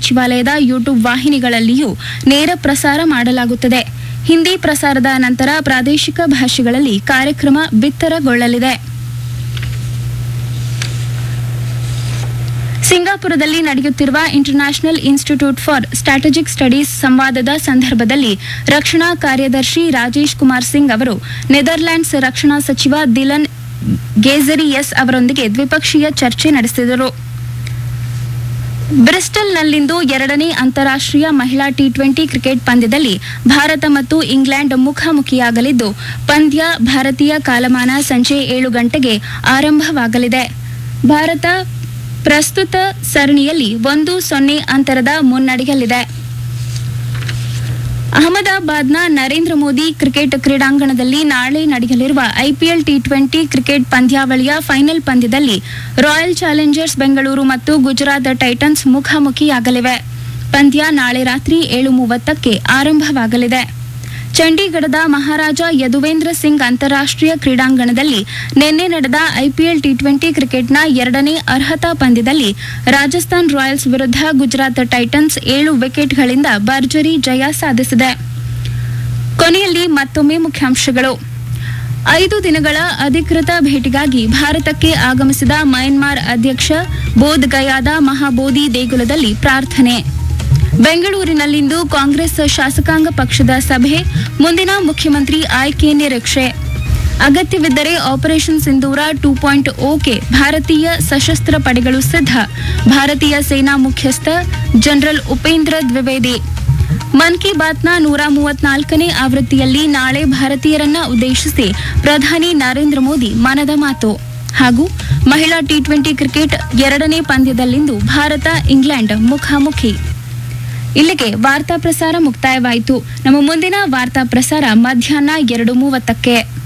ಸಚಿವಾಲಯದ ಯೂಟ್ಯೂಬ್ ವಾಹಿನಿಗಳಲ್ಲಿಯೂ ನೇರ ಪ್ರಸಾರ ಮಾಡಲಾಗುತ್ತದೆ ಹಿಂದಿ ಪ್ರಸಾರದ ನಂತರ ಪ್ರಾದೇಶಿಕ ಭಾಷೆಗಳಲ್ಲಿ ಕಾರ್ಯಕ್ರಮ ಬಿತ್ತರಗೊಳ್ಳಲಿದೆ ಸಿಂಗಾಪುರದಲ್ಲಿ ನಡೆಯುತ್ತಿರುವ international institute for strategic studies ಸಂವಾದದ ಸಂದರ್ಭದಲ್ಲಿ ರಕ್ಷಣಾ ಕಾರ್ಯದರ್ಶಿ ರಾಜೇಶ್ ಕುಮಾರ್ ಸಿಂಗ್ ಅವರು ನೆದರ್ಲ್ಯಾಂಡ್ಸ್ ರಕ್ಷಣಾ ಸಚಿವ ದಿಲನ್ ಗೇಜರಿಯಸ್ ಅವರೊಂದಿಗೆ ದ್ವಿಪಕ್ಷೀಯ ಚರ್ಚೆ ನಡೆಸಿದರು ಬ್ರಿಸ್ಟಲ್ನಲ್ಲಿಂದು ಎರಡನೇ ಅಂತಾರಾಷ್ಟ್ರೀಯ ಮಹಿಳಾ ಟಿ ಟ್ವೆಂಟಿ ಕ್ರಿಕೆಟ್ ಪಂದ್ಯದಲ್ಲಿ ಭಾರತ ಮತ್ತು ಇಂಗ್ಲೆಂಡ್ ಮುಖಾಮುಖಿಯಾಗಲಿದ್ದು ಪಂದ್ಯ ಭಾರತೀಯ ಕಾಲಮಾನ ಸಂಜೆ ಏಳು ಗಂಟೆಗೆ ಆರಂಭವಾಗಲಿದೆ ಭಾರತ ಪ್ರಸ್ತುತ ಸರಣಿಯಲ್ಲಿ ಒಂದು ಸೊನ್ನೆ ಅಂತರದ ಮುನ್ನಡೆಯಲ್ಲಿದೆ ಅಹಮದಾಬಾದ್ನ ನರೇಂದ್ರ ಮೋದಿ ಕ್ರಿಕೆಟ್ ಕ್ರೀಡಾಂಗಣದಲ್ಲಿ ನಾಳೆ ನಡೆಯಲಿರುವ ಐಪಿಎಲ್ ಟಿ ಟ್ವೆಂಟಿ ಕ್ರಿಕೆಟ್ ಪಂದ್ಯಾವಳಿಯ ಫೈನಲ್ ಪಂದ್ಯದಲ್ಲಿ ರಾಯಲ್ ಚಾಲೆಂಜರ್ಸ್ ಬೆಂಗಳೂರು ಮತ್ತು ಗುಜರಾತ್ ಟೈಟನ್ಸ್ ಮುಖಾಮುಖಿಯಾಗಲಿವೆ ಪಂದ್ಯ ನಾಳೆ ರಾತ್ರಿ ಏಳು ಮೂವತ್ತಕ್ಕೆ ಆರಂಭವಾಗಲಿದೆ ಚಂಡೀಗಢದ ಮಹಾರಾಜ ಯದುವೇಂದ್ರ ಸಿಂಗ್ ಅಂತಾರಾಷ್ಟ್ರೀಯ ಕ್ರೀಡಾಂಗಣದಲ್ಲಿ ನಿನ್ನೆ ನಡೆದ ಐಪಿಎಲ್ ಟಿ ಟ್ವೆಂಟಿ ಕ್ರಿಕೆಟ್ನ ಎರಡನೇ ಅರ್ಹತಾ ಪಂದ್ಯದಲ್ಲಿ ರಾಜಸ್ಥಾನ್ ರಾಯಲ್ಸ್ ವಿರುದ್ಧ ಗುಜರಾತ್ ಟೈಟನ್ಸ್ ಏಳು ವಿಕೆಟ್ಗಳಿಂದ ಭರ್ಜರಿ ಜಯ ಸಾಧಿಸಿದೆ ಕೊನೆಯಲ್ಲಿ ಮತ್ತೊಮ್ಮೆ ಮುಖ್ಯಾಂಶಗಳು ಐದು ದಿನಗಳ ಅಧಿಕೃತ ಭೇಟಿಗಾಗಿ ಭಾರತಕ್ಕೆ ಆಗಮಿಸಿದ ಮಯನ್ಮಾರ್ ಅಧ್ಯಕ್ಷ ಬೋಧ್ ಗಯಾದ ಮಹಾಬೋಧಿ ದೇಗುಲದಲ್ಲಿ ಪ್ರಾರ್ಥನೆ ಬೆಂಗಳೂರಿನಲ್ಲಿಂದು ಕಾಂಗ್ರೆಸ್ ಶಾಸಕಾಂಗ ಪಕ್ಷದ ಸಭೆ ಮುಂದಿನ ಮುಖ್ಯಮಂತ್ರಿ ಆಯ್ಕೆ ನಿರೀಕ್ಷೆ ಅಗತ್ಯವಿದ್ದರೆ operation Sindoor two point okay ಭಾರತೀಯ ಸಶಸ್ತ್ರ ಪಡೆಗಳು ಸಿದ್ಧ ಭಾರತೀಯ ಸೇನಾ ಮುಖ್ಯಸ್ಥ ಜನರಲ್ ಉಪೇಂದ್ರ ದ್ವಿವೇದಿ ಮನ್ ಕಿ ಬಾತ್ನ ನೂರ ಮೂವತ್ನಾಲ್ಕನೇ ಆವೃತ್ತಿಯಲ್ಲಿ ನಾಳೆ ಭಾರತೀಯರನ್ನ ಉದ್ದೇಶಿಸಿ ಪ್ರಧಾನಿ ನರೇಂದ್ರ ಮೋದಿ ಮನದ ಮಾತು ಹಾಗೂ ಮಹಿಳಾ ಟಿ ಟ್ವೆಂಟಿ ಕ್ರಿಕೆಟ್ ಎರಡನೇ ಪಂದ್ಯದಲ್ಲಿಂದು ಭಾರತ ಇಂಗ್ಲೆಂಡ್ ಮುಖಾಮುಖಿ ಇಲ್ಲಿಗೆ ವಾರ್ತಾ ಪ್ರಸಾರ ಮುಕ್ತಾಯವಾಯಿತು ನಮ್ಮ ಮುಂದಿನ ವಾರ್ತಾ ಪ್ರಸಾರ ಮಧ್ಯಾಹ್ನ ಎರಡು ಮೂವತ್ತಕ್ಕೆ